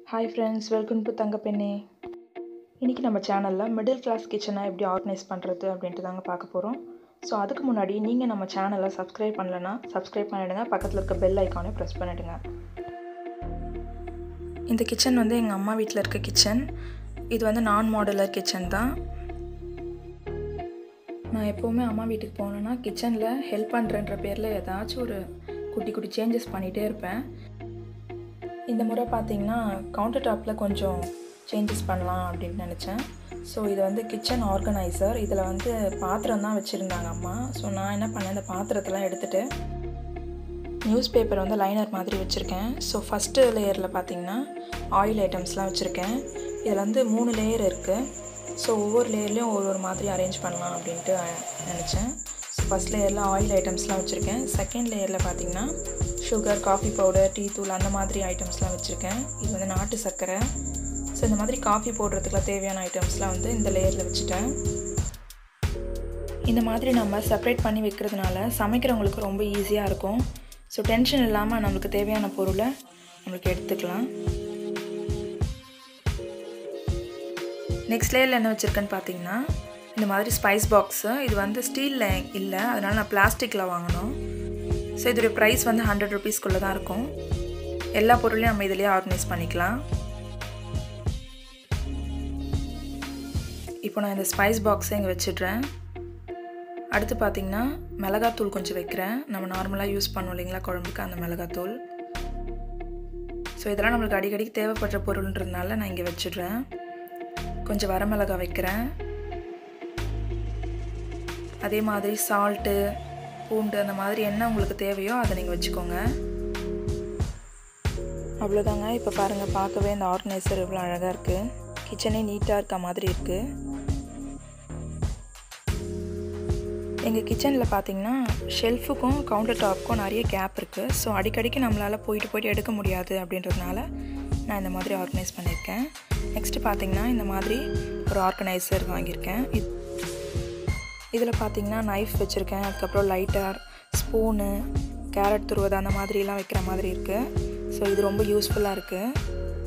hi friends welcome to தங்கப்பெண்ணே இன்றைக்கி நம்ம சேனலில் மிடில் கிளாஸ் கிச்சனை எப்படி ஆர்கனைஸ் பண்ணுறது அப்படின்ட்டு தாங்க பார்க்க போகிறோம் ஸோ அதுக்கு முன்னாடி நீங்கள் நம்ம சேனலை சப்ஸ்கிரைப் பண்ணலைன்னா சப்ஸ்கிரைப் பண்ணிவிடுங்க பக்கத்தில் இருக்க பெல் ஐக்கானே ப்ரெஸ் பண்ணிவிடுங்க இந்த கிச்சன் வந்து எங்கள் அம்மா வீட்டில் இருக்க கிச்சன் இது வந்து நான் மாடுலர் கிச்சன் தான் நான் எப்போவுமே அம்மா வீட்டுக்கு போனேன்னா கிச்சனில் ஹெல்ப் பண்ணுறன்ற பேரில் ஏதாச்சும் ஒரு குட்டி குட்டி சேஞ்சஸ் பண்ணிகிட்டே இருப்பேன் இந்த முறை பார்த்தீங்கன்னா கவுண்டர் டாப்பில் கொஞ்சம் சேஞ்சஸ் பண்ணலாம் அப்படின்னு நினச்சேன் ஸோ இது வந்து கிச்சன் ஆர்கனைசர் இதில் வந்து பாத்திரம் தான் வச்சுருந்தாங்க அம்மா ஸோ நான் என்ன பண்ணேன் இந்த பாத்திரத்தெல்லாம் எடுத்துகிட்டு நியூஸ் பேப்பர் வந்து லைனர் மாதிரி வச்சுருக்கேன் ஸோ ஃபஸ்ட்டு லேயரில் பார்த்தீங்கன்னா ஆயில் ஐட்டம்ஸ்லாம் வச்சுருக்கேன் இதில் வந்து மூணு லேயர் இருக்குது ஸோ ஒவ்வொரு லேயர்லேயும் ஒரு ஒரு மாதிரி அரேஞ்ச் பண்ணலாம் அப்படின்ட்டு நினச்சேன் ஸோ ஃபஸ்ட் லேயரில் ஆயில் ஐட்டம்ஸ்லாம் வச்சுருக்கேன் செகண்ட் லேயரில் பார்த்தீங்கன்னா சுகர் காஃபி பவுடர் டீ தூள் அந்த மாதிரி ஐட்டம்ஸ்லாம் வச்சுருக்கேன் இது வந்து நாட்டு சர்க்கரை ஸோ இந்த மாதிரி காஃபி போடுறதுக்குலாம் தேவையான ஐட்டம்ஸ்லாம் வந்து இந்த லேயரில் வச்சுட்டேன் இந்த மாதிரி நம்ம செப்பரேட் பண்ணி வைக்கிறதுனால சமைக்கிறவங்களுக்கு ரொம்ப ஈஸியாக இருக்கும் ஸோ டென்ஷன் இல்லாமல் நம்மளுக்கு தேவையான பொருளை நம்மளுக்கு எடுத்துக்கலாம் நெக்ஸ்ட் லேயரில் என்ன வச்சுருக்கேன்னு பார்த்தீங்கன்னா இந்த மாதிரி ஸ்பைஸ் பாக்ஸு இது வந்து ஸ்டீலில் இல்லை அதனால் நான் பிளாஸ்டிக்கில் வாங்கினோம் ஸோ இதோடைய ப்ரைஸ் வந்து ஹண்ட்ரட் ருபீஸ்க்குள்ளே தான் இருக்கும் எல்லா பொருளையும் நம்ம இதிலேயே ஆர்கனைஸ் பண்ணிக்கலாம் இப்போ நான் இந்த ஸ்பைஸ் பாக்ஸை இங்கே வச்சிடுறேன் அடுத்து பார்த்திங்கன்னா மிளகாத்தூள் கொஞ்சம் வைக்கிறேன் நம்ம நார்மலாக யூஸ் பண்ணுவோம் இல்லைங்களா குழம்புக்கு அந்த மிளகாத்தூள் ஸோ இதெல்லாம் நம்மளுக்கு அடிக்கடி தேவைப்படுற பொருள்ன்றதுனால நான் இங்கே வச்சிடுறேன் கொஞ்சம் வரமிளகா வைக்கிறேன் அதே மாதிரி சால்ட்டு பூண்டு அந்த மாதிரி என்ன உங்களுக்கு தேவையோ அதை நீங்கள் வச்சுக்கோங்க அவ்வளோதாங்க இப்போ பாருங்கள் பார்க்கவே இந்த ஆர்கனைசர் இவ்வளோ அழகாக இருக்குது கிச்சனே நீட்டாக இருக்க மாதிரி இருக்குது எங்கள் கிச்சனில் பார்த்தீங்கன்னா ஷெல்ஃபுக்கும் கவுண்டர் டாப்புக்கும் நிறைய கேப் இருக்குது ஸோ அடிக்கடிக்கு நம்மளால் போயிட்டு போயிட்டு எடுக்க முடியாது அப்படின்றதுனால நான் இந்த மாதிரி ஆர்கனைஸ் பண்ணியிருக்கேன் நெக்ஸ்ட்டு பார்த்தீங்கன்னா இந்த மாதிரி ஒரு ஆர்கனைசர் வாங்கியிருக்கேன் இது இதில் பார்த்தீங்கன்னா நைஃப் வச்சுருக்கேன் அதுக்கப்புறம் லைட்டர் ஸ்பூனு கேரட் துருவது அந்த மாதிரிலாம் வைக்கிற மாதிரி இருக்குது ஸோ இது ரொம்ப யூஸ்ஃபுல்லாக இருக்குது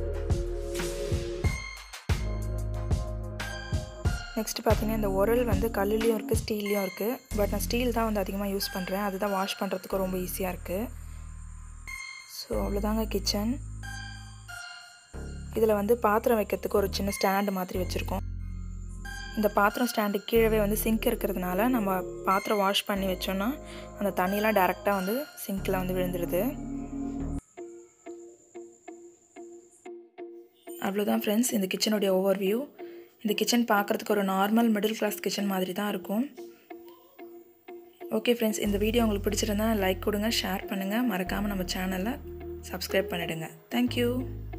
நெக்ஸ்ட்டு பார்த்தீங்கன்னா இந்த உரல் வந்து கல்லுலேயும் இருக்குது ஸ்டீல்லையும் இருக்குது பட் நான் ஸ்டீல் தான் வந்து அதிகமாக யூஸ் பண்ணுறேன் அதுதான் வாஷ் பண்ணுறதுக்கு ரொம்ப ஈஸியாக இருக்குது ஸோ அவ்வளோதாங்க கிச்சன் இதில் வந்து பாத்திரம் வைக்கிறதுக்கு ஒரு சின்ன ஸ்டாண்டு மாதிரி வச்சுருக்கோம் இந்த பாத்திரம் ஸ்டாண்டுக்கு கீழே வந்து சிங்க் இருக்கிறதுனால நம்ம பாத்திரம் வாஷ் பண்ணி வச்சோன்னா அந்த தண்ணியெலாம் டேரெக்டாக வந்து சிங்க்கில் வந்து விழுந்துடுது அவ்வளோதான் ஃப்ரெண்ட்ஸ் இந்த கிச்சனுடைய ஓவர் வியூ இந்த கிச்சன் பார்க்குறதுக்கு ஒரு நார்மல் மிடில் கிளாஸ் கிச்சன் மாதிரி தான் இருக்கும் ஓகே ஃப்ரெண்ட்ஸ் இந்த வீடியோ உங்களுக்கு பிடிச்சிருந்தா லைக் கொடுங்க ஷேர் பண்ணுங்கள் மறக்காமல் நம்ம சேனலை சப்ஸ்கிரைப் பண்ணிவிடுங்க தேங்க்யூ